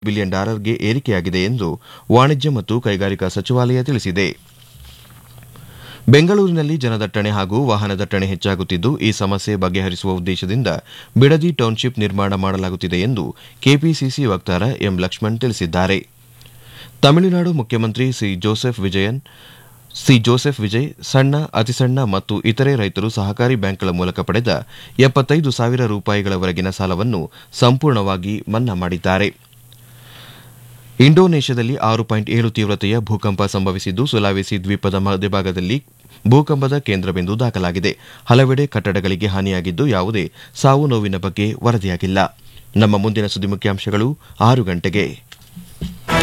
billion ಡಾಲರ್ಗೆ ಏರಿಕೆಯಾಗಿದೆ ಎಂದು ವಾಣಿಜ್ಯ ಮತ್ತು ಕೈಗಾರಿಕಾ ಸಚಿವಾಲಯ ತಿಳಿಸಿದೆ ಬೆಂಗಳೂರಿನಲ್ಲಿ ಜನದಟ್ಟಣೆ ಹಾಗೂ ವಾಹನ ದಟ್ಟಣೆ ಹೆಚ್ಚಾಗುತ್ತಿದ್ದು ಈ ಸಮಸ್ಯೆ ಬಗೆಹರಿಸುವ ಉದ್ದೇಶದಿಂದ ಬಿಡದಿ ಟೌನ್ಶಿಪ್ ನಿರ್ಮಾಣ ಮಾಡಲಾಗುತ್ತಿದೆ ಎಂದು ಕೆಪಿಸಿಸಿ ವಕ್ತಾರ ಎಂ ಲಕ್ಷ್ಮಣ್ ತಿಳಿಸಿದ್ದಾರೆ ತಮಿಳುನಾಡು ಮುಖ್ಯಮಂತ್ರಿ ಸಿ ಜೋಸೆಫ್ ವಿಜಯನ್ ಸಿ ಜೋಸೆಫ್ ವಿಜಯ್ ಸಣ್ಣ ಅತಿಸಣ್ಣ ಮತ್ತು ಇತರೆ ರೈತರು ಸಹಕಾರಿ ಬ್ಯಾಂಕ್ಗಳ ಮೂಲಕ ಪಡೆದ ಎಪ್ಪತ್ತೈದು ಸಾವಿರ ರೂಪಾಯಿಗಳವರೆಗಿನ ಸಾಲವನ್ನು ಸಂಪೂರ್ಣವಾಗಿ ಮನ್ನಾ ಮಾಡಿದ್ದಾರೆ ಇಂಡೋನೇಷ್ಯಾದಲ್ಲಿ ಆರು ಪಾಯಿಂಟ್ ಏಳು ತೀವ್ರತೆಯ ಭೂಕಂಪ ಸಂಭವಿಸಿದ್ದು ಸುಲಾವೆಸಿ ದ್ವೀಪದ ಮಧ್ಯಭಾಗದಲ್ಲಿ ಭೂಕಂಪದ ಕೇಂದ್ರಬಿಂದು ದಾಖಲಾಗಿದೆ ಹಲವೆಡೆ ಕಟ್ಟಡಗಳಿಗೆ ಹಾನಿಯಾಗಿದ್ದು ಯಾವುದೇ ಸಾವು ನೋವಿನ ಬಗ್ಗೆ ವರದಿಯಾಗಿಲ್ಲ ನಮ್ಮ ಮುಂದಿನ ಸುದ್ದಿ ಮುಖ್ಯಾಂಶಗಳು ಆರು ಗಂಟೆಗೆ